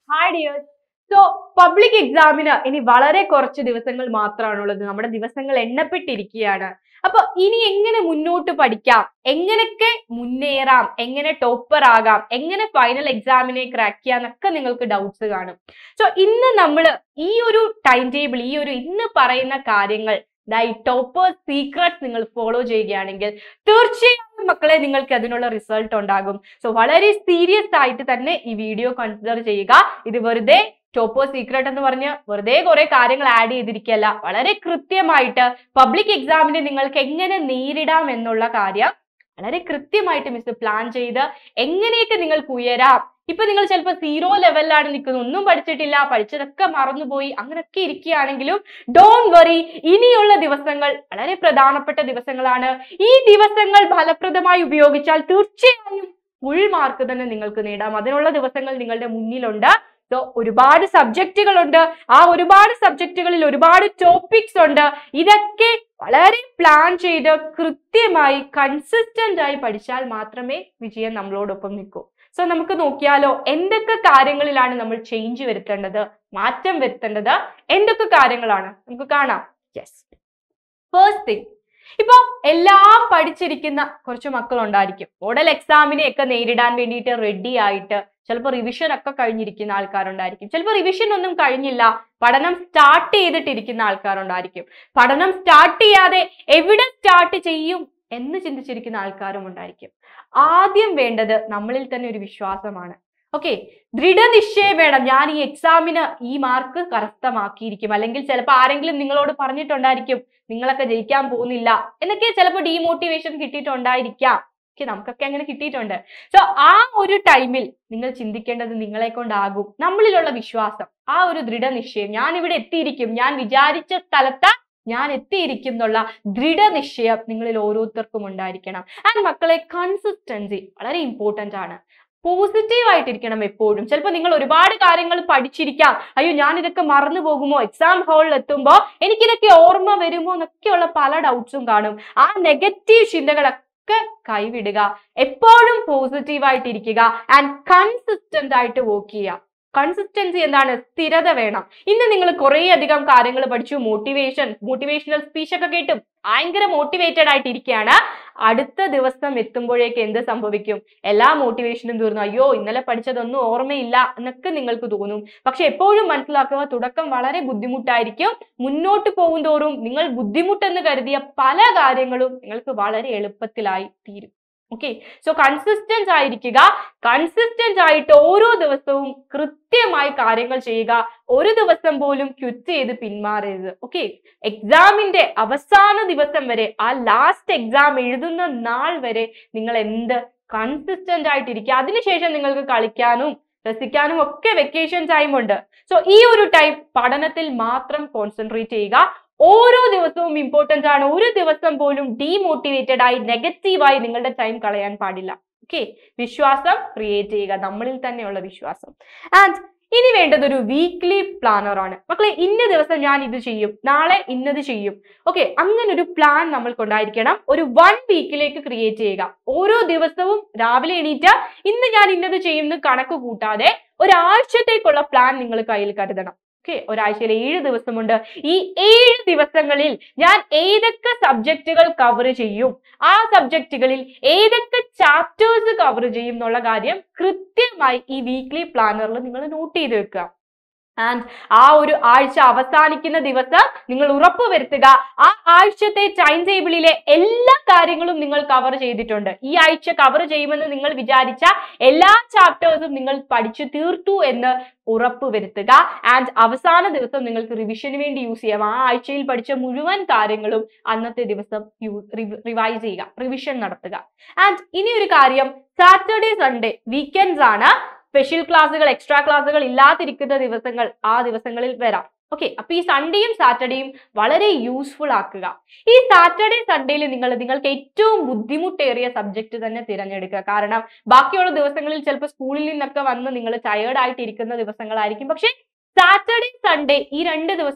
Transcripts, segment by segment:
hi dears so public എക്സാമിന് ഇനി വളരെ കുറച്ച് ദിവസങ്ങൾ മാത്രമാണുള്ളത് നമ്മുടെ ദിവസങ്ങൾ എണ്ണപ്പെട്ടിരിക്കുകയാണ് അപ്പൊ ഇനി എങ്ങനെ മുന്നോട്ട് പഠിക്കാം എങ്ങനെയൊക്കെ മുന്നേറാം എങ്ങനെ ടോപ്പർ ആകാം എങ്ങനെ ഫൈനൽ എക്സാമിനെ ക്രാക്ക് ചെയ്യാന്നൊക്കെ നിങ്ങൾക്ക് ഡൗട്ട്സ് കാണും സോ ഇന്ന് നമ്മൾ ഈ ഒരു ടൈം ടേബിൾ ഈ ഒരു ഇന്ന് പറയുന്ന കാര്യങ്ങൾ ഈ ടോപ്പർ സീക്രട്സ് നിങ്ങൾ ഫോളോ ചെയ്യുകയാണെങ്കിൽ തീർച്ചയായും മക്കളെ നിങ്ങൾക്ക് അതിനുള്ള റിസൾട്ട് ഉണ്ടാകും സോ വളരെ സീരിയസ് ആയിട്ട് തന്നെ ഈ വീഡിയോ കൺസിഡർ ചെയ്യുക ഇത് വെറുതെ ടോപ്പോ സീക്രട്ട് എന്ന് പറഞ്ഞ് വെറുതെ കുറെ കാര്യങ്ങൾ ആഡ് ചെയ്തിരിക്കുകയല്ല വളരെ കൃത്യമായിട്ട് പബ്ലിക് എക്സാമിനെ നിങ്ങൾക്ക് എങ്ങനെ നേരിടാം എന്നുള്ള കാര്യം വളരെ കൃത്യമായിട്ട് മിസ് പ്ലാൻ ചെയ്ത് എങ്ങനെയൊക്കെ നിങ്ങൾക്ക് ഉയരാം ഇപ്പൊ നിങ്ങൾ ചിലപ്പോൾ സീറോ ലെവലിലാണ് നിൽക്കുന്നത് ഒന്നും പഠിച്ചിട്ടില്ല പഠിച്ചതൊക്കെ മറന്നുപോയി അങ്ങനെയൊക്കെ ഇരിക്കുകയാണെങ്കിലും ഡോൺ വറി ഇനിയുള്ള ദിവസങ്ങൾ വളരെ പ്രധാനപ്പെട്ട ദിവസങ്ങളാണ് ഈ ദിവസങ്ങൾ ഫലപ്രദമായി ഉപയോഗിച്ചാൽ തീർച്ചയായും ഫുൾ മാർക്ക് തന്നെ നിങ്ങൾക്ക് നേടാം അതിനുള്ള ദിവസങ്ങൾ നിങ്ങളുടെ മുന്നിലുണ്ട് സോ ഒരുപാട് സബ്ജക്റ്റുകളുണ്ട് ആ ഒരുപാട് സബ്ജക്റ്റുകളിൽ ഒരുപാട് ടോപ്പിക്സ് ഉണ്ട് ഇതൊക്കെ വളരെ പ്ലാൻ ചെയ്ത് കൃത്യമായി കൺസിസ്റ്റന്റ് ആയി പഠിച്ചാൽ മാത്രമേ വിജയം നമ്മളോടൊപ്പം നിൽക്കൂ സോ നമുക്ക് നോക്കിയാലോ എന്തൊക്കെ കാര്യങ്ങളിലാണ് നമ്മൾ ചേഞ്ച് വരുത്തേണ്ടത് മാറ്റം വരുത്തേണ്ടത് എന്തൊക്കെ കാര്യങ്ങളാണ് നമുക്ക് കാണാം യെസ് ഫസ്റ്റ് തിങ് ഇപ്പൊ എല്ലാം പഠിച്ചിരിക്കുന്ന കുറച്ച് മക്കളുണ്ടായിരിക്കും മോഡൽ എക്സാമിനെ ഒക്കെ നേരിടാൻ വേണ്ടിയിട്ട് റെഡി ആയിട്ട് ചിലപ്പോൾ റിവിഷൻ ഒക്കെ കഴിഞ്ഞിരിക്കുന്ന ആൾക്കാരുണ്ടായിരിക്കും ചിലപ്പോൾ റിവിഷൻ ഒന്നും കഴിഞ്ഞില്ല പഠനം സ്റ്റാർട്ട് ചെയ്തിട്ടിരിക്കുന്ന ആൾക്കാരുണ്ടായിരിക്കും പഠനം സ്റ്റാർട്ട് ചെയ്യാതെ എവിടെ സ്റ്റാർട്ട് ചെയ്യും എന്ന് ചിന്തിച്ചിരിക്കുന്ന ആൾക്കാരും ഉണ്ടായിരിക്കും ആദ്യം വേണ്ടത് നമ്മളിൽ തന്നെ ഒരു വിശ്വാസമാണ് ഓക്കെ ദൃഢനിശ്ചയം വേണം ഞാൻ ഈ എക്സാമിന് ഈ മാർക്ക് കരസ്ഥമാക്കിയിരിക്കും അല്ലെങ്കിൽ ചിലപ്പോൾ ആരെങ്കിലും നിങ്ങളോട് പറഞ്ഞിട്ടുണ്ടായിരിക്കും നിങ്ങളൊക്കെ ജയിക്കാൻ പോകുന്നില്ല എന്നൊക്കെ ചിലപ്പോൾ ഡീമോട്ടിവേഷൻ കിട്ടിയിട്ടുണ്ടായിരിക്കാം ഓക്കെ നമുക്കൊക്കെ അങ്ങനെ കിട്ടിയിട്ടുണ്ട് സോ ആ ഒരു ടൈമിൽ നിങ്ങൾ ചിന്തിക്കേണ്ടത് നിങ്ങളെ കൊണ്ടാകും നമ്മളിലുള്ള വിശ്വാസം ആ ഒരു ദൃഢനിശ്ചയം ഞാൻ ഇവിടെ എത്തിയിരിക്കും ഞാൻ വിചാരിച്ച സ്ഥലത്ത് ഞാൻ എത്തിയിരിക്കും എന്നുള്ള ദൃഢനിശ്ചയം നിങ്ങളിൽ ഓരോരുത്തർക്കും ഉണ്ടായിരിക്കണം ആൻഡ് മക്കളെ കൺസിസ്റ്റൻസി വളരെ ഇമ്പോർട്ടന്റ് ആണ് പോസിറ്റീവ് ആയിട്ടിരിക്കണം എപ്പോഴും ചിലപ്പോൾ നിങ്ങൾ ഒരുപാട് കാര്യങ്ങൾ പഠിച്ചിരിക്കാം അയ്യോ ഞാൻ ഇതൊക്കെ മറന്നു പോകുമോ എക്സാം ഹാളിൽ എത്തുമ്പോൾ എനിക്കിതൊക്കെ ഓർമ്മ വരുമോ എന്നൊക്കെയുള്ള പല ഡൗട്ട്സും കാണും ആ നെഗറ്റീവ് ചിന്തകളൊക്കെ കൈവിടുക എപ്പോഴും പോസിറ്റീവ് ആയിട്ടിരിക്കുക ആൻഡ് കൺസിസ്റ്റന്റ് ആയിട്ട് വർക്ക് ചെയ്യുക കൺസിസ്റ്റൻസി എന്താണ് സ്ഥിരത വേണം ഇന്ന് നിങ്ങൾ കുറേ അധികം കാര്യങ്ങൾ പഠിച്ചു മോട്ടിവേഷൻ മോട്ടിവേഷണൽ സ്പീച്ച് ഒക്കെ കേട്ടും ഭയങ്കര മോട്ടിവേറ്റഡ് ആയിട്ടിരിക്കുകയാണ് അടുത്ത ദിവസം എത്തുമ്പോഴേക്ക് എന്ത് സംഭവിക്കും എല്ലാ മോട്ടിവേഷനും തീർന്നു അയ്യോ ഇന്നലെ പഠിച്ചതൊന്നും ഓർമ്മയില്ല എന്നൊക്കെ നിങ്ങൾക്ക് തോന്നും പക്ഷെ എപ്പോഴും മനസ്സിലാക്കുക തുടക്കം വളരെ ബുദ്ധിമുട്ടായിരിക്കും മുന്നോട്ട് പോകും തോറും നിങ്ങൾ ബുദ്ധിമുട്ടെന്ന് കരുതിയ പല കാര്യങ്ങളും നിങ്ങൾക്ക് വളരെ എളുപ്പത്തിലായി തീരും ഓക്കെ സോ കൺസിസ്റ്റന്റ് ആയിരിക്കുക കൺസിസ്റ്റന്റ് ആയിട്ട് ഓരോ ദിവസവും കൃത്യമായി കാര്യങ്ങൾ ചെയ്യുക ഒരു ദിവസം പോലും ക്വിറ്റ് ചെയ്ത് പിന്മാറരുത് ഓക്കെ എക്സാമിന്റെ അവസാന ദിവസം വരെ ആ ലാസ്റ്റ് എക്സാം എഴുതുന്ന നാൾ വരെ നിങ്ങൾ എന്ത് കൺസിസ്റ്റന്റ് ആയിട്ടിരിക്കുക അതിനുശേഷം നിങ്ങൾക്ക് കളിക്കാനും രസിക്കാനും ഒക്കെ വെക്കേഷൻ ടൈം ഉണ്ട് സോ ഈ ഒരു ടൈം പഠനത്തിൽ മാത്രം കോൺസെൻട്രേറ്റ് ചെയ്യുക ഓരോ ദിവസവും ഇമ്പോർട്ടന്റ് ആണ് ഒരു ദിവസം പോലും ഡീമോട്ടിവേറ്റഡ് ആയി നെഗറ്റീവായി നിങ്ങളുടെ ടൈം കളയാൻ പാടില്ല ഓക്കെ വിശ്വാസം ക്രിയേറ്റ് ചെയ്യുക നമ്മളിൽ തന്നെയുള്ള വിശ്വാസം ആൻഡ് ഇനി വേണ്ടത് ഒരു വീക്ക്ലി പ്ലാനർ ആണ് മക്കളെ ഇന്ന ദിവസം ഞാൻ ഇത് ചെയ്യും നാളെ ഇന്നത് ചെയ്യും ഓക്കെ അങ്ങനെ ഒരു പ്ലാൻ നമ്മൾക്കുണ്ടായിരിക്കണം ഒരു വൺ വീക്കിലേക്ക് ക്രിയേറ്റ് ചെയ്യുക ഓരോ ദിവസവും രാവിലെ എണീറ്റ് ഇന്ന് ഞാൻ ഇന്നത് ചെയ്യുമെന്ന് കണക്ക് കൂട്ടാതെ ഒരാഴ്ചത്തേക്കുള്ള പ്ലാൻ നിങ്ങൾ കയ്യിൽ കരുതണം ഓക്കെ ഒരാഴ്ചയിൽ ഏഴ് ദിവസമുണ്ട് ഈ ഏഴ് ദിവസങ്ങളിൽ ഞാൻ ഏതൊക്കെ സബ്ജക്റ്റുകൾ കവർ ചെയ്യും ആ സബ്ജക്റ്റുകളിൽ ഏതൊക്കെ ചാപ്റ്റേഴ്സ് കവർ ചെയ്യും എന്നുള്ള കാര്യം കൃത്യമായി ഈ വീക്ക്ലി പ്ലാനറിൽ നിങ്ങൾ നോട്ട് ചെയ്ത് വെക്കുക ആൻഡ് ആ ഒരു ആഴ്ച അവസാനിക്കുന്ന ദിവസം നിങ്ങൾ ഉറപ്പ് വരുത്തുക ആ ആഴ്ചത്തെ ടൈം ടേബിളിലെ എല്ലാ കാര്യങ്ങളും നിങ്ങൾ കവർ ചെയ്തിട്ടുണ്ട് ഈ ആഴ്ച കവർ ചെയ്യുമെന്ന് നിങ്ങൾ വിചാരിച്ച എല്ലാ ചാപ്റ്റേഴ്സും നിങ്ങൾ പഠിച്ചു തീർത്തു എന്ന് ഉറപ്പ് വരുത്തുക ആൻഡ് അവസാന ദിവസം നിങ്ങൾക്ക് റിവിഷന് വേണ്ടി യൂസ് ചെയ്യാം ആ ആഴ്ചയിൽ പഠിച്ച മുഴുവൻ കാര്യങ്ങളും അന്നത്തെ ദിവസം റിവൈസ് ചെയ്യുക റിവിഷൻ നടത്തുക ആൻഡ് ഇനി ഒരു കാര്യം സാറ്റർഡേ സൺഡേ വീക്കെൻഡ്സ് ആണ് സ്പെഷ്യൽ ക്ലാസ്സുകൾ എക്സ്ട്രാ ക്ലാസ്സുകൾ ഇല്ലാതിരിക്കുന്ന ദിവസങ്ങൾ ആ ദിവസങ്ങളിൽ വരാം ഓക്കെ അപ്പൊ ഈ സൺഡേയും സാറ്റർഡേയും വളരെ യൂസ്ഫുൾ ആക്കുക ഈ സാറ്റർഡേ സൺഡേയിൽ നിങ്ങൾ നിങ്ങൾക്ക് ഏറ്റവും ബുദ്ധിമുട്ടേറിയ സബ്ജക്ട് തന്നെ തിരഞ്ഞെടുക്കുക കാരണം ബാക്കിയുള്ള ദിവസങ്ങളിൽ ചിലപ്പോൾ സ്കൂളിൽ നിന്നൊക്കെ വന്ന് നിങ്ങൾ ടയേർഡ് ആയിട്ടിരിക്കുന്ന ദിവസങ്ങളായിരിക്കും പക്ഷെ സാറ്റർഡേ സൺഡേ ഈ രണ്ട് ദിവസം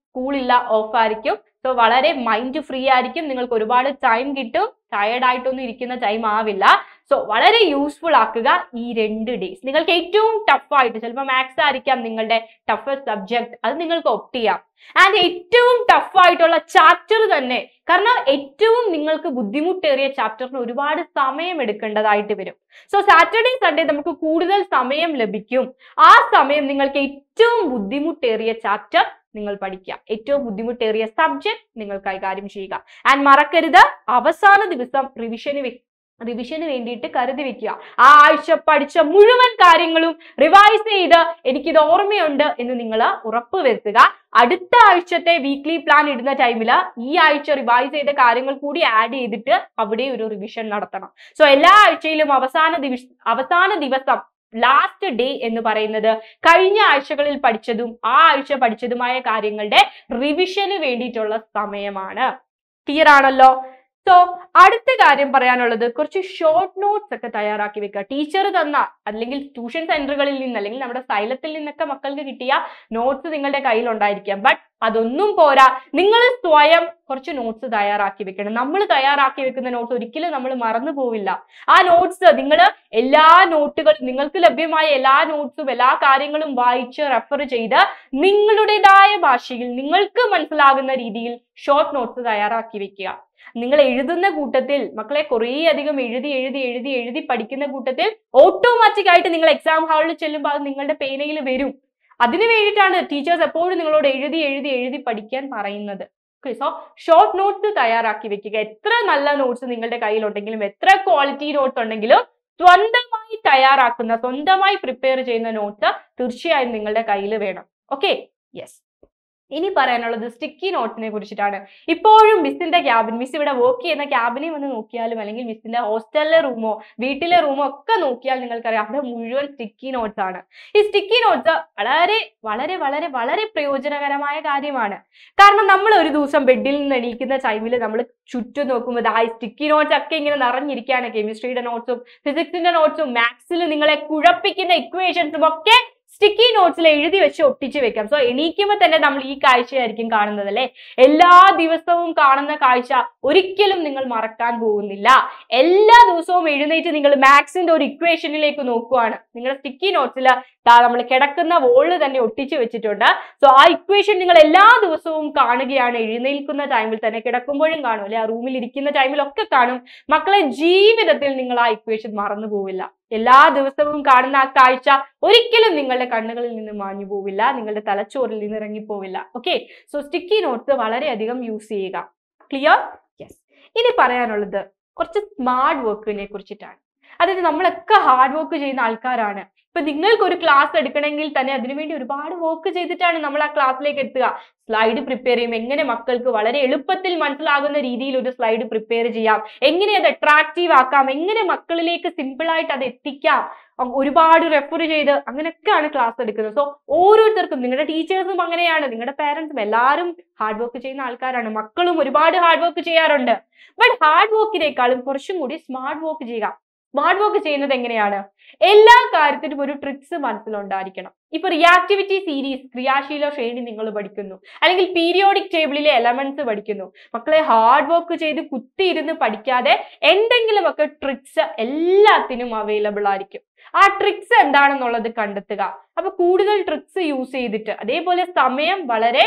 സ്കൂളില്ല ഓഫ് ആയിരിക്കും സോ വളരെ മൈൻഡ് ഫ്രീ ആയിരിക്കും നിങ്ങൾക്ക് ഒരുപാട് ടൈം കിട്ടും ടയർഡ് ആയിട്ടൊന്നും ഇരിക്കുന്ന ടൈം ആവില്ല സോ വളരെ യൂസ്ഫുൾ ആക്കുക ഈ രണ്ട് ഡേയ്സ് നിങ്ങൾക്ക് ഏറ്റവും ടഫ് ആയിട്ട് ചിലപ്പോൾ മാത്സ് ആയിരിക്കാം നിങ്ങളുടെ ടഫസ്റ്റ് സബ്ജക്ട് അത് നിങ്ങൾക്ക് ഒപ്റ്റ് ചെയ്യാം ആൻഡ് ഏറ്റവും ടഫ് ആയിട്ടുള്ള ചാപ്റ്റർ തന്നെ കാരണം ഏറ്റവും നിങ്ങൾക്ക് ബുദ്ധിമുട്ടേറിയ ചാപ്റ്ററിന് ഒരുപാട് സമയം എടുക്കേണ്ടതായിട്ട് വരും സോ സാറ്റർഡേ സൺഡേ നമുക്ക് കൂടുതൽ സമയം ലഭിക്കും ആ സമയം നിങ്ങൾക്ക് ഏറ്റവും ബുദ്ധിമുട്ടേറിയ ചാപ്റ്റർ നിങ്ങൾ പഠിക്കുക ഏറ്റവും ബുദ്ധിമുട്ടേറിയ സബ്ജക്ട് നിങ്ങൾ കൈകാര്യം ചെയ്യുക ആൻഡ് മറക്കരുത് അവസാന ദിവസം റിവിഷന് റിവിഷന് വേണ്ടിയിട്ട് കരുതി വെക്കുക ആ ആഴ്ച പഠിച്ച മുഴുവൻ കാര്യങ്ങളും റിവൈസ് ചെയ്ത് എനിക്കിത് ഓർമ്മയുണ്ട് എന്ന് നിങ്ങൾ ഉറപ്പ് വരുത്തുക അടുത്ത ആഴ്ചത്തെ വീക്ക്ലി പ്ലാൻ ഇടുന്ന ടൈമിൽ ഈ ആഴ്ച റിവൈസ് ചെയ്ത കാര്യങ്ങൾ കൂടി ആഡ് ചെയ്തിട്ട് അവിടെ ഒരു റിവിഷൻ നടത്തണം സോ എല്ലാ ആഴ്ചയിലും അവസാന ദിവസ അവസാന ദിവസം ലാസ്റ്റ് ഡേ എന്ന് പറയുന്നത് കഴിഞ്ഞ ആഴ്ചകളിൽ പഠിച്ചതും ആ ആഴ്ച പഠിച്ചതുമായ കാര്യങ്ങളുടെ റിവിഷന് വേണ്ടിയിട്ടുള്ള സമയമാണ് ക്ലിയർ ആണല്ലോ സോ അടുത്ത കാര്യം പറയാനുള്ളത് കുറച്ച് ഷോർട്ട് നോട്ട്സ് ഒക്കെ തയ്യാറാക്കി വെക്കുക ടീച്ചർ തന്ന അല്ലെങ്കിൽ ട്യൂഷൻ സെന്ററുകളിൽ നിന്ന് അല്ലെങ്കിൽ നമ്മുടെ സൈലത്തിൽ നിന്നൊക്കെ മക്കൾക്ക് കിട്ടിയ നോട്ട്സ് നിങ്ങളുടെ കയ്യിൽ ഉണ്ടായിരിക്കാം ബട്ട് അതൊന്നും പോരാ നിങ്ങൾ സ്വയം കുറച്ച് നോട്ട്സ് തയ്യാറാക്കി വെക്കണം നമ്മൾ തയ്യാറാക്കി വെക്കുന്ന നോട്ട്സ് ഒരിക്കലും നമ്മൾ മറന്നു പോവില്ല ആ നോട്ട്സ് നിങ്ങൾ എല്ലാ നോട്ടുകളും നിങ്ങൾക്ക് ലഭ്യമായ എല്ലാ നോട്ട്സും എല്ലാ കാര്യങ്ങളും വായിച്ച് റെഫർ ചെയ്ത് നിങ്ങളുടേതായ ഭാഷയിൽ നിങ്ങൾക്ക് മനസ്സിലാകുന്ന രീതിയിൽ ഷോർട്ട് നോട്ട്സ് തയ്യാറാക്കി വെക്കുക നിങ്ങൾ എഴുതുന്ന കൂട്ടത്തിൽ മക്കളെ കുറേ അധികം എഴുതി എഴുതി എഴുതി എഴുതി പഠിക്കുന്ന കൂട്ടത്തിൽ ഓട്ടോമാറ്റിക് ആയിട്ട് നിങ്ങൾ എക്സാം ഹാളിൽ ചെല്ലുമ്പോൾ അത് നിങ്ങളുടെ പേനയിൽ വരും അതിനു വേണ്ടിയിട്ടാണ് ടീച്ചേഴ്സ് എപ്പോഴും നിങ്ങളോട് എഴുതി എഴുതി എഴുതി പഠിക്കാൻ പറയുന്നത് സോ ഷോർട്ട് നോട്ട്സ് തയ്യാറാക്കി വെക്കുക എത്ര നല്ല നോട്ട്സ് നിങ്ങളുടെ കയ്യിലുണ്ടെങ്കിലും എത്ര ക്വാളിറ്റി നോട്ട്സ് ഉണ്ടെങ്കിലും സ്വന്തമായി തയ്യാറാക്കുന്ന സ്വന്തമായി പ്രിപ്പയർ ചെയ്യുന്ന നോട്ട്സ് തീർച്ചയായും നിങ്ങളുടെ കയ്യിൽ വേണം ഓക്കെ യെസ് ഇനി പറയാനുള്ളത് സ്റ്റിക്കി നോട്ട്സിനെ കുറിച്ചിട്ടാണ് ഇപ്പോഴും മിസ്സിന്റെ ക്യാബിൻ മിസ് ഇവിടെ വർക്ക് ചെയ്യുന്ന ക്യാബിനിൽ വന്ന് നോക്കിയാലും അല്ലെങ്കിൽ മിസ്സിന്റെ ഹോസ്റ്റലിലെ റൂമോ വീട്ടിലെ റൂമോ ഒക്കെ നോക്കിയാൽ നിങ്ങൾക്കറിയാം അവിടെ മുഴുവൻ സ്റ്റിക്കി നോട്ട്സ് ആണ് ഈ സ്റ്റിക്കി നോട്ട്സ് വളരെ വളരെ വളരെ വളരെ പ്രയോജനകരമായ കാര്യമാണ് കാരണം നമ്മൾ ഒരു ദിവസം ബെഡിൽ നിന്ന് എണീക്കുന്ന ടൈമിൽ നമ്മൾ ചുറ്റും നോക്കുമ്പോൾ ആ സ്റ്റിക്കി നോട്ട്സ് ഒക്കെ ഇങ്ങനെ നിറഞ്ഞിരിക്കുകയാണ് കെമിസ്ട്രിയുടെ നോട്ട്സും ഫിസിക്സിന്റെ നോട്ട്സും മാത്സിൽ നിങ്ങളെ കുഴപ്പിക്കുന്ന ഇക്വേഷൻസും ഒക്കെ സ്റ്റിക്കി നോട്ട്സിൽ എഴുതി വെച്ച് ഒട്ടിച്ച് വെക്കാം സോ എണീക്കുമ്പോൾ തന്നെ നമ്മൾ ഈ കാഴ്ചയായിരിക്കും കാണുന്നത് അല്ലെ എല്ലാ ദിവസവും കാണുന്ന കാഴ്ച ഒരിക്കലും നിങ്ങൾ മറക്കാൻ പോകുന്നില്ല എല്ലാ ദിവസവും എഴുന്നേറ്റ് നിങ്ങൾ മാത്സിന്റെ ഒരു ഇക്വേഷനിലേക്ക് നോക്കുവാണ് നിങ്ങളുടെ സ്റ്റിക്കി നോട്ട്സിൽ നമ്മൾ കിടക്കുന്ന വോളിൽ തന്നെ ഒട്ടിച്ച് വെച്ചിട്ടുണ്ട് സോ ആ ഇക്വേഷൻ നിങ്ങൾ എല്ലാ ദിവസവും കാണുകയാണ് എഴുന്നേൽക്കുന്ന ടൈമിൽ തന്നെ കിടക്കുമ്പോഴും കാണും അല്ലെ ആ റൂമിൽ ഇരിക്കുന്ന ടൈമിലൊക്കെ കാണും മക്കളെ ജീവിതത്തിൽ നിങ്ങൾ ആ ഇക്വേഷൻ മറന്നു പോവില്ല എല്ലാ ദിവസവും കാണുന്ന ആ കാഴ്ച ഒരിക്കലും നിങ്ങളുടെ കണ്ണുകളിൽ നിന്ന് മാഞ്ഞു പോവില്ല നിങ്ങളുടെ തലച്ചോറിൽ നിന്ന് ഇറങ്ങിപ്പോവില്ല ഓക്കെ സോ സ്റ്റിക്കി നോട്ട്സ് വളരെയധികം യൂസ് ചെയ്യുക ക്ലിയർ യെസ് ഇനി പറയാനുള്ളത് കുറച്ച് സ്മാർട്ട് വർക്കിനെ കുറിച്ചിട്ടാണ് അതായത് നമ്മളൊക്കെ ഹാർഡ് വർക്ക് ചെയ്യുന്ന ആൾക്കാരാണ് ഇപ്പൊ നിങ്ങൾക്ക് ഒരു ക്ലാസ് എടുക്കണമെങ്കിൽ തന്നെ അതിനുവേണ്ടി ഒരുപാട് വർക്ക് ചെയ്തിട്ടാണ് നമ്മൾ ആ ക്ലാസ്സിലേക്ക് എത്തുക സ്ലൈഡ് പ്രിപ്പയർ ചെയ്യും എങ്ങനെ മക്കൾക്ക് വളരെ എളുപ്പത്തിൽ മനസ്സിലാകുന്ന രീതിയിൽ ഒരു സ്ലൈഡ് പ്രിപ്പയർ ചെയ്യാം എങ്ങനെ അത് അട്രാക്റ്റീവ് ആക്കാം എങ്ങനെ മക്കളിലേക്ക് സിമ്പിൾ ആയിട്ട് അത് എത്തിക്കാം അ- ഒരുപാട് റെഫർ ചെയ്ത് അങ്ങനെയൊക്കെയാണ് ക്ലാസ് എടുക്കുന്നത് സോ ഓരോരുത്തർക്കും നിങ്ങളുടെ ടീച്ചേഴ്സും അങ്ങനെയാണ് നിങ്ങളുടെ പേരൻസും എല്ലാവരും ഹാർഡ് വർക്ക് ചെയ്യുന്ന ആൾക്കാരാണ് മക്കളും ഒരുപാട് ഹാർഡ് വർക്ക് ചെയ്യാറുണ്ട് ബട്ട് ഹാർഡ് വർക്കിനേക്കാളും കുറച്ചും കൂടി സ്മാർട്ട് വർക്ക് ചെയ്യുക സ്മാർട്ട് വർക്ക് ചെയ്യുന്നത് എങ്ങനെയാണ് എല്ലാ കാര്യത്തിനും ഒരു ട്രിക്സ് മനസ്സിലുണ്ടായിരിക്കണം ഇപ്പൊ റിയാക്ടിവിറ്റി സീരീസ് ക്രിയാശീല ശ്രേണി നിങ്ങൾ പഠിക്കുന്നു അല്ലെങ്കിൽ പീരിയോഡിക് ടേബിളിലെ എലമെന്റ്സ് പഠിക്കുന്നു മക്കളെ ഹാർഡ് വർക്ക് ചെയ്ത് കുത്തിയിരുന്ന് പഠിക്കാതെ എന്തെങ്കിലുമൊക്കെ ട്രിക്സ് എല്ലാത്തിനും അവൈലബിൾ ആയിരിക്കും ആ ട്രിക്സ് എന്താണെന്നുള്ളത് കണ്ടെത്തുക അപ്പൊ കൂടുതൽ ട്രിക്സ് യൂസ് ചെയ്തിട്ട് അതേപോലെ സമയം വളരെ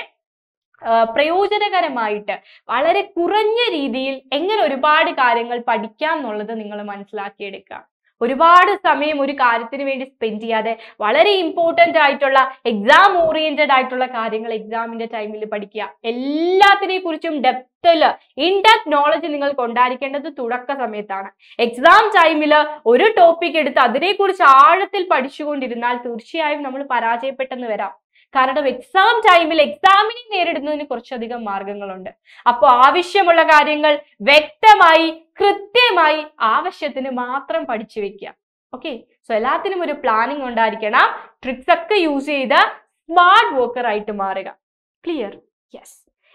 ആ, പ്രയോജനകരമായിട്ട് വളരെ കുറഞ്ഞ രീതിയിൽ എങ്ങനെ ഒരുപാട് കാര്യങ്ങൾ പഠിക്കാം എന്നുള്ളത് നിങ്ങൾ മനസ്സിലാക്കിയെടുക്കുക ഒരുപാട് സമയം ഒരു കാര്യത്തിന് വേണ്ടി സ്പെൻഡ് ചെയ്യാതെ വളരെ ഇമ്പോർട്ടന്റ് ആയിട്ടുള്ള എക്സാം ഓറിയന്റഡ് ആയിട്ടുള്ള കാര്യങ്ങൾ എക്സാമിന്റെ ടൈമിൽ പഠിക്കുക എല്ലാത്തിനെ കുറിച്ചും ഡെപ്തില് ഇൻ ഡെപ്ത് നോളജ് നിങ്ങൾക്ക് ഉണ്ടായിരിക്കേണ്ടത് തുടക്ക സമയത്താണ് എക്സാം ടൈമിൽ ഒരു ടോപ്പിക് എടുത്ത് അതിനെക്കുറിച്ച് ആഴത്തിൽ പഠിച്ചുകൊണ്ടിരുന്നാൽ തീർച്ചയായും നമ്മൾ പരാജയപ്പെട്ടെന്ന് വരാം കാരണം എക്സാം ടൈമിൽ എക്സാമിനെ നേരിടുന്നതിന് കുറച്ചധികം മാർഗങ്ങളുണ്ട് അപ്പോൾ ആവശ്യമുള്ള കാര്യങ്ങൾ വ്യക്തമായി കൃത്യമായി ആവശ്യത്തിന് മാത്രം പഠിച്ചു വെക്കുക ഓക്കെ സോ എല്ലാത്തിനും ഒരു പ്ലാനിങ് ഉണ്ടായിരിക്കണം ട്രിക്സ് ഒക്കെ യൂസ് ചെയ്ത് സ്മാർട്ട് വർക്കർ ആയിട്ട് മാറുക ക്ലിയർ യെസ്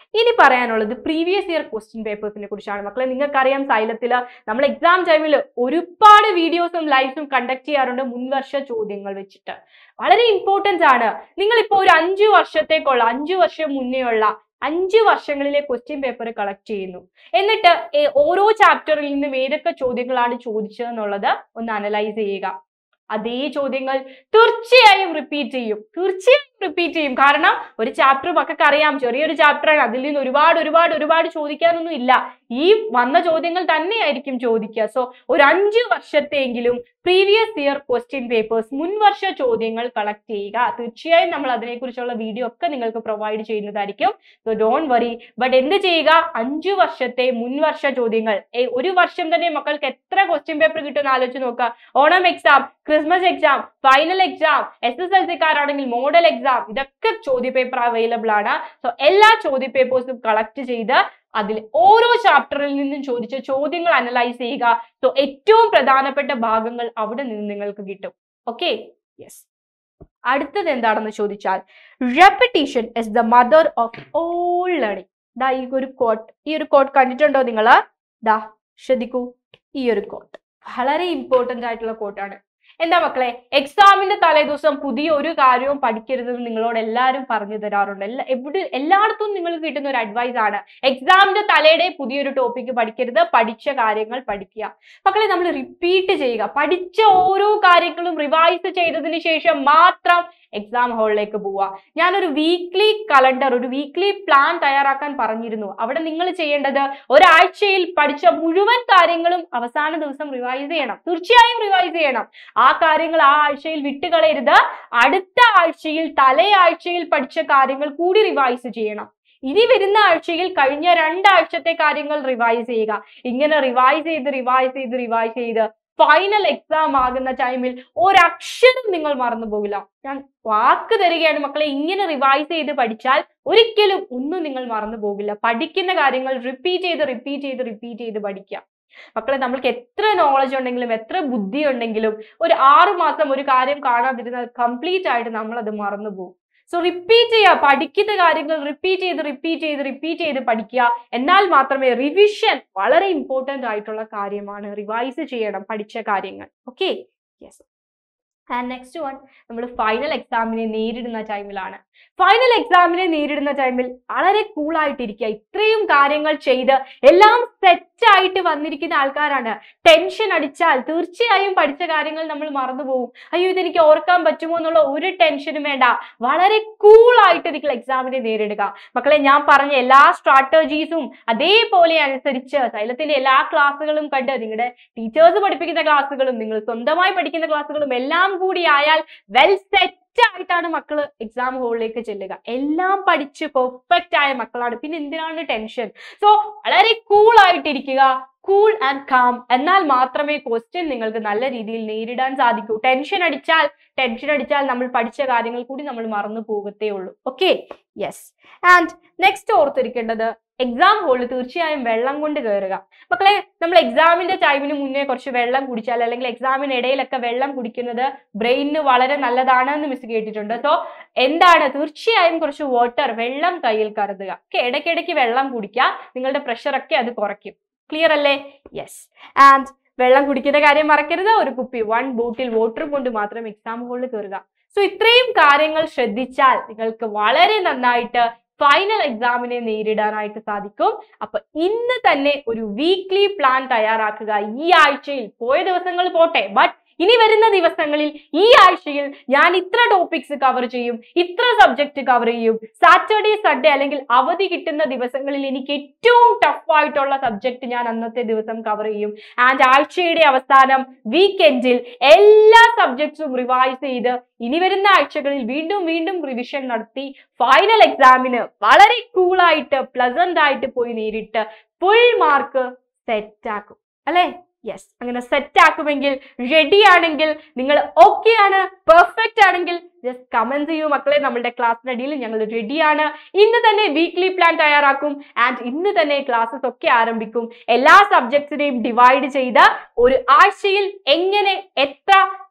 ഇനി പറയാനുള്ളത് പ്രീവിയസ് ഇയർ ക്വസ്റ്റ്യൻ പേപ്പേഴ്സിനെ കുറിച്ചാണ് മക്കളെ നിങ്ങൾക്കറിയാം സൈലത്തിൽ നമ്മൾ എക്സാം ടൈമിൽ ഒരുപാട് വീഡിയോസും ലൈവ്സും കണ്ടക്ട് ചെയ്യാറുണ്ട് മുൻവർഷ ചോദ്യങ്ങൾ വെച്ചിട്ട് വളരെ ഇമ്പോർട്ടന്റ് ആണ് നിങ്ങളിപ്പോൾ ഒരു അഞ്ചു വർഷത്തേക്കുള്ള അഞ്ചു വർഷം മുന്നേ ഉള്ള അഞ്ച് വർഷങ്ങളിലെ ക്വസ്റ്റ്യൻ പേപ്പർ കളക്ട് ചെയ്യുന്നു എന്നിട്ട് ഏ- ഓരോ ചാപ്റ്ററിൽ നിന്നും ഏതൊക്കെ ചോദ്യങ്ങളാണ് ചോദിച്ചതെന്നുള്ളത് ഒന്ന് അനലൈസ് ചെയ്യുക അതേ ചോദ്യങ്ങൾ തീർച്ചയായും റിപ്പീറ്റ് ചെയ്യും തീർച്ചയായും റിപ്പീറ്റ് ചെയ്യും കാരണം ഒരു ചാപ്റ്റർ മക്കൾക്ക് അറിയാം ചെറിയൊരു ചാപ്റ്ററാണ് അതിൽ നിന്ന് ഒരുപാട് ഒരുപാട് ഒരുപാട് ചോദിക്കാനൊന്നും ഇല്ല ഈ വന്ന ചോദ്യങ്ങൾ തന്നെയായിരിക്കും ചോദിക്കുക സോ ഒരു അഞ്ച് വർഷത്തെങ്കിലും പ്രീവിയസ് ഇയർ ക്വസ്റ്റ്യൻ പേപ്പേഴ്സ് മുൻവർഷ ചോദ്യങ്ങൾ കളക്ട് ചെയ്യുക തീർച്ചയായും നമ്മൾ അതിനെക്കുറിച്ചുള്ള വീഡിയോ ഒക്കെ നിങ്ങൾക്ക് പ്രൊവൈഡ് ചെയ്യുന്നതായിരിക്കും സോ ഡോൺ വറി ബട്ട് എന്ത് ചെയ്യുക അഞ്ചു വർഷത്തെ മുൻവർഷ ചോദ്യങ്ങൾ ഏ, ഒരു വർഷം തന്നെ മക്കൾക്ക് എത്ര ക്വസ്റ്റ്യൻ പേപ്പർ കിട്ടുമെന്ന് ആലോചിച്ച് നോക്കുക Onam exam Christmas exam final exam S S L സിക്കാരാണെങ്കിൽ മോഡൽ എക്സാം ഇതൊക്കെ ചോദ്യ പേപ്പർ അവൈലബിൾ ആണ് സോ എല്ലാ ചോദ്യ പേപ്പേഴ്സും കളക്ട് ചെയ്ത് അതിൽ ഓരോ ചാപ്റ്ററിൽ നിന്നും ചോദിച്ച ചോദ്യങ്ങൾ അനലൈസ് ചെയ്യുക സോ ഏറ്റവും പ്രധാനപ്പെട്ട ഭാഗങ്ങൾ അവിടെ നിന്ന് നിങ്ങൾക്ക് കിട്ടും ഓക്കെ യെസ് അടുത്തത് എന്താണെന്ന് ചോദിച്ചാൽ repetition is the mother of all learning ദാ ഈ ഒരു കോട്ട് ഈ ഒരു കോട്ട് കണ്ടിട്ടുണ്ടോ നിങ്ങൾ ദാ ശ്രദ്ധിക്കൂ ഈ ഒരു കോട്ട് വളരെ ഇമ്പോർട്ടന്റ് ആയിട്ടുള്ള കോട്ടാണ് എന്താ മക്കളെ എക്സാമിന്റെ തലേദിവസം പുതിയ ഒരു കാര്യവും പഠിക്കരുതെന്ന് നിങ്ങളോട് എല്ലാവരും പറഞ്ഞു തരാറുണ്ട് എല്ലാ എവിടെ എല്ലായിടത്തും നിങ്ങൾക്ക് കിട്ടുന്ന ഒരു അഡ്വൈസ് ആണ് എക്സാമിന്റെ തലേടെ പുതിയൊരു ടോപ്പിക്ക് പഠിക്കരുത് പഠിച്ച കാര്യങ്ങൾ പഠിക്കുക മക്കളെ നമ്മൾ റിപ്പീറ്റ് ചെയ്യുക പഠിച്ച ഓരോ കാര്യങ്ങളും റിവൈസ് ചെയ്തതിന് ശേഷം മാത്രം എക്സാം ഹാളിലേക്ക് പോവുക ഞാനൊരു വീക്ക്ലി കലണ്ടർ ഒരു വീക്ക്ലി പ്ലാൻ തയ്യാറാക്കാൻ പറഞ്ഞിരുന്നു അവിടെ നിങ്ങൾ ചെയ്യേണ്ടത് ഒരാഴ്ചയിൽ പഠിച്ച മുഴുവൻ കാര്യങ്ങളും അവസാന ദിവസം റിവൈസ് ചെയ്യണം തീർച്ചയായും റിവൈസ് ചെയ്യണം ആ കാര്യങ്ങൾ ആ ആഴ്ചയിൽ വിട്ടുകളയരുത് അടുത്ത ആഴ്ചയിൽ തലേ ആഴ്ചയിൽ പഠിച്ച കാര്യങ്ങൾ കൂടി റിവൈസ് ചെയ്യണം ഇനി വരുന്ന ആഴ്ചയിൽ കഴിഞ്ഞ രണ്ടാഴ്ചത്തെ കാര്യങ്ങൾ റിവൈസ് ചെയ്യുക ഇങ്ങനെ റിവൈസ് ചെയ്ത് റിവൈസ് ചെയ്ത് റിവൈസ് ചെയ്ത് ഫൈനൽ എക്സാം ആകുന്ന ടൈമിൽ ഒരക്ഷരം നിങ്ങൾ മറന്നു പോകില്ല ഞാൻ വാക്ക് തരികയാണ് മക്കളെ ഇങ്ങനെ റിവൈസ് ചെയ്ത് പഠിച്ചാൽ ഒരിക്കലും ഒന്നും നിങ്ങൾ മറന്നു പോകില്ല പഠിക്കുന്ന കാര്യങ്ങൾ റിപ്പീറ്റ് ചെയ്ത് റിപ്പീറ്റ് ചെയ്ത് റിപ്പീറ്റ് ചെയ്ത് പഠിക്കുക മക്കളെ നമ്മൾക്ക് എത്ര നോളജ് ഉണ്ടെങ്കിലും എത്ര ബുദ്ധി ഉണ്ടെങ്കിലും ഒരു ആറു മാസം ഒരു കാര്യം കാണാതിരുന്നാൽ കംപ്ലീറ്റ് ആയിട്ട് നമ്മൾ അത് മറന്നു പോകും സോ റിപ്പീറ്റ് ചെയ്യുക പഠിക്കുന്ന കാര്യങ്ങൾ റിപ്പീറ്റ് ചെയ്ത് റിപ്പീറ്റ് ചെയ്ത് റിപ്പീറ്റ് ചെയ്ത് പഠിക്കുക എന്നാൽ മാത്രമേ റിവിഷൻ വളരെ ഇമ്പോർട്ടന്റ് ആയിട്ടുള്ള കാര്യമാണ് റിവൈസ് ചെയ്യണം പഠിച്ച കാര്യങ്ങൾ okay yes and next one നമ്മൾ ഫൈനൽ എക്സാമിനെ നേരിടുന്ന ടൈമിലാണ് ഫൈനൽ എക്സാമിനെ നേരിടുന്ന ടൈമിൽ വളരെ കൂളായിട്ടിരിക്കുക ഇത്രയും കാര്യങ്ങൾ ചെയ്ത് എല്ലാം സെറ്റ് ആയിട്ട് വന്നിരിക്കുന്ന ആൾക്കാരാണ് ടെൻഷൻ അടിച്ചാൽ തീർച്ചയായും പഠിച്ച കാര്യങ്ങൾ നമ്മൾ മറന്നുപോകും അയ്യോ ഇതെനിക്ക് ഓർക്കാൻ പറ്റുമോ എന്നുള്ള ഒരു ടെൻഷനും വേണ്ട വളരെ കൂളായിട്ട് നിങ്ങൾ എക്സാമിനെ നേരിടുക മക്കളെ ഞാൻ പറഞ്ഞ എല്ലാ സ്ട്രാറ്റജീസും അതേപോലെ അനുസരിച്ച് സൈലത്തിന്റെ എല്ലാ ക്ലാസ്സുകളും കണ്ട് നിങ്ങളുടെ ടീച്ചേഴ്സ് പഠിപ്പിക്കുന്ന ക്ലാസ്സുകളും നിങ്ങൾ സ്വന്തമായി പഠിക്കുന്ന ക്ലാസ്സുകളും എല്ലാം കൂടി ആയാൽ വെൽ സെറ്റ് ആയിട്ടാണ് മക്കള് എക്സാം ഹോളിലേക്ക് ചെല്ലുക എല്ലാം പഠിച്ച് പെർഫെക്റ്റ് ആയ മക്കളാണ് പിന്നെ എന്തിനാണ് ടെൻഷൻ സോ വളരെ കൂൾ ആയിട്ടിരിക്കുക കൂൾ ആൻഡ് കാം എന്നാൽ മാത്രമേ ക്വസ്റ്റ്യൻ നിങ്ങൾക്ക് നല്ല രീതിയിൽ നേരിടാൻ സാധിക്കൂ ടെൻഷൻ അടിച്ചാൽ ടെൻഷൻ അടിച്ചാൽ നമ്മൾ പഠിച്ച കാര്യങ്ങൾ കൂടി നമ്മൾ മറന്നു പോകത്തേ ഉള്ളൂ ഓക്കെ യെസ് ആൻഡ് നെക്സ്റ്റ് ഓർത്തിരിക്കേണ്ടത് എക്സാം ഹോളിൽ തീർച്ചയായും വെള്ളം കൊണ്ട് കയറുക മക്കളെ നമ്മൾ എക്സാമിന്റെ ടൈമിന് മുന്നേ കുറച്ച് വെള്ളം കുടിച്ചാൽ അല്ലെങ്കിൽ എക്സാമിന് ഇടയിലൊക്കെ വെള്ളം കുടിക്കുന്നത് ബ്രെയിനിന് വളരെ നല്ലതാണ് എന്ന് മിസ് കേട്ടിട്ടുണ്ട് സോ എന്താണ് തീർച്ചയായും കുറച്ച് വാട്ടർ വെള്ളം കയ്യിൽ കരുതുക ഓക്കെ ഇടയ്ക്കിടയ്ക്ക് വെള്ളം കുടിക്കുക നിങ്ങളുടെ പ്രഷറൊക്കെ അത് കുറയ്ക്കും ക്ലിയർ അല്ലേ യെസ് ആൻഡ് വെള്ളം കുടിക്കുന്ന കാര്യം മറക്കരുത് ഒരു കുപ്പി വൺ ബോട്ടിൽ വാട്ടർ കൊണ്ട് മാത്രം എക്സാം ഹോളിൽ കയറുക സോ ഇത്രയും കാര്യങ്ങൾ ശ്രദ്ധിച്ചാൽ നിങ്ങൾക്ക് വളരെ നന്നായിട്ട് ഫൈനൽ എക്സാമിനെ നേരിടാനായിട്ട് സാധിക്കും അപ്പൊ ഇന്ന് തന്നെ ഒരു വീക്ക്ലി പ്ലാൻ തയ്യാറാക്കുക ഈ ആഴ്ചയിൽ പോയ ദിവസങ്ങൾ പോട്ടെ ബട്ട് ഇനി വരുന്ന ദിവസങ്ങളിൽ ഈ ആഴ്ചയിൽ ഞാൻ ഇത്ര ടോപ്പിക്സ് കവർ ചെയ്യും ഇത്ര സബ്ജക്ട് കവർ ചെയ്യും സാറ്റർഡേ സൺഡേ അല്ലെങ്കിൽ അവധി കിട്ടുന്ന ദിവസങ്ങളിൽ എനിക്ക് ഏറ്റവും ടഫ് ആയിട്ടുള്ള സബ്ജക്ട് ഞാൻ അന്നത്തെ ദിവസം കവർ ചെയ്യും ആൻഡ് ആഴ്ചയുടെ അവസാനം വീക്കെൻഡിൽ എല്ലാ സബ്ജക്ട്സും റിവൈസ് ചെയ്ത് ഇനി വരുന്ന ആഴ്ചകളിൽ വീണ്ടും വീണ്ടും റിവിഷൻ നടത്തി ഫൈനൽ എക്സാമിന് വളരെ കൂളായിട്ട് പ്ലസന്റ് ആയിട്ട് പോയി നേരിട്ട് ഫുൾ മാർക്ക് സെറ്റ് ആക്കും അല്ലേ യെസ് അങ്ങനെ സെറ്റ് ആക്കുമെങ്കിൽ റെഡി ആണെങ്കിൽ നിങ്ങൾ ഓക്കെ ആണ് പെർഫെക്റ്റ് ആണെങ്കിൽ ജസ്റ്റ് കമന്റ് ചെയ്യൂ മക്കളെ നമ്മളുടെ ക്ലാസ്സിന് അടിയിൽ ഞങ്ങൾ റെഡിയാണ് ഇന്ന് തന്നെ വീക്ക്ലി പ്ലാൻ തയ്യാറാക്കും ആൻഡ് ഇന്ന് തന്നെ ക്ലാസ്സസ് ഒക്കെ ആരംഭിക്കും എല്ലാ സബ്ജക്ട്സിനെയും ഡിവൈഡ് ചെയ്ത് ഒരു ആഴ്ചയിൽ എങ്ങനെ എത്ര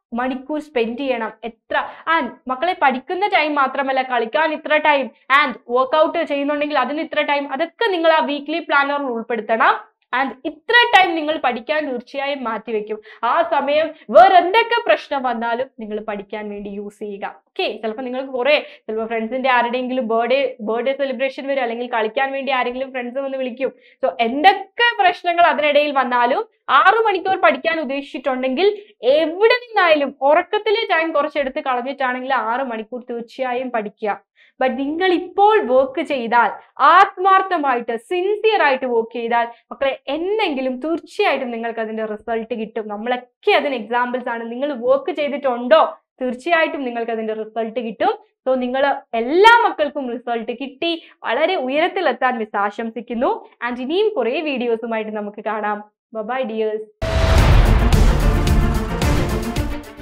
മണിക്കൂർ സ്പെൻഡ് ചെയ്യണം എത്ര ആൻഡ് മക്കളെ പഠിക്കുന്ന ടൈം മാത്രമല്ല കളിക്കാൻ ഇത്ര ടൈം ആൻഡ് വർക്ക്ഔട്ട് ചെയ്യുന്നുണ്ടെങ്കിൽ അതിന് ഇത്ര ടൈം അതൊക്കെ നിങ്ങൾ ആ വീക്ക്ലി പ്ലാനറിൽ ഉൾപ്പെടുത്തണം ആൻഡ് ഇത്ര ടൈം നിങ്ങൾ പഠിക്കാൻ തീർച്ചയായും മാറ്റിവെക്കും ആ സമയം വേറെ എന്തൊക്കെ പ്രശ്നം വന്നാലും നിങ്ങൾ പഠിക്കാൻ വേണ്ടി യൂസ് ചെയ്യുക ഓക്കെ ചിലപ്പോൾ നിങ്ങൾക്ക് കുറെ ചിലപ്പോൾ ഫ്രണ്ട്സിന്റെ ആരുടെയെങ്കിലും ബർത്ത്ഡേ ബർത്ത്ഡേ സെലിബ്രേഷൻ വരും അല്ലെങ്കിൽ കളിക്കാൻ വേണ്ടി ആരെങ്കിലും ഫ്രണ്ട്സ് വന്ന് വിളിക്കും സോ എന്തൊക്കെ പ്രശ്നങ്ങൾ അതിനിടയിൽ വന്നാലും ആറു മണിക്കൂർ പഠിക്കാൻ ഉദ്ദേശിച്ചിട്ടുണ്ടെങ്കിൽ എവിടെ നിന്നായാലും ഉറക്കത്തിലെ ടൈം കുറച്ചെടുത്ത് കളഞ്ഞിട്ടാണെങ്കിൽ ആറു മണിക്കൂർ തീർച്ചയായും പഠിക്കുക ബട്ട് നിങ്ങൾ ഇപ്പോൾ വർക്ക് ചെയ്താൽ ആത്മാർത്ഥമായിട്ട് സിൻസിയർ ആയിട്ട് വർക്ക് ചെയ്താൽ മക്കളെ എന്തെങ്കിലും തീർച്ചയായിട്ടും നിങ്ങൾക്ക് അതിന്റെ റിസൾട്ട് കിട്ടും നമ്മളൊക്കെ അതിന് എക്സാമ്പിൾസ് ആണ് നിങ്ങൾ വർക്ക് ചെയ്തിട്ടുണ്ടോ തീർച്ചയായിട്ടും നിങ്ങൾക്ക് അതിന്റെ റിസൾട്ട് കിട്ടും സോ നിങ്ങൾ എല്ലാ മക്കൾക്കും റിസൾട്ട് കിട്ടി വളരെ ഉയരത്തിലെത്താൻ മിസ് ആശംസിക്കുന്നു ആൻഡ് ഇനിയും കുറേ വീഡിയോസുമായിട്ട് നമുക്ക് കാണാം ബൈ ഡിയേഴ്സ്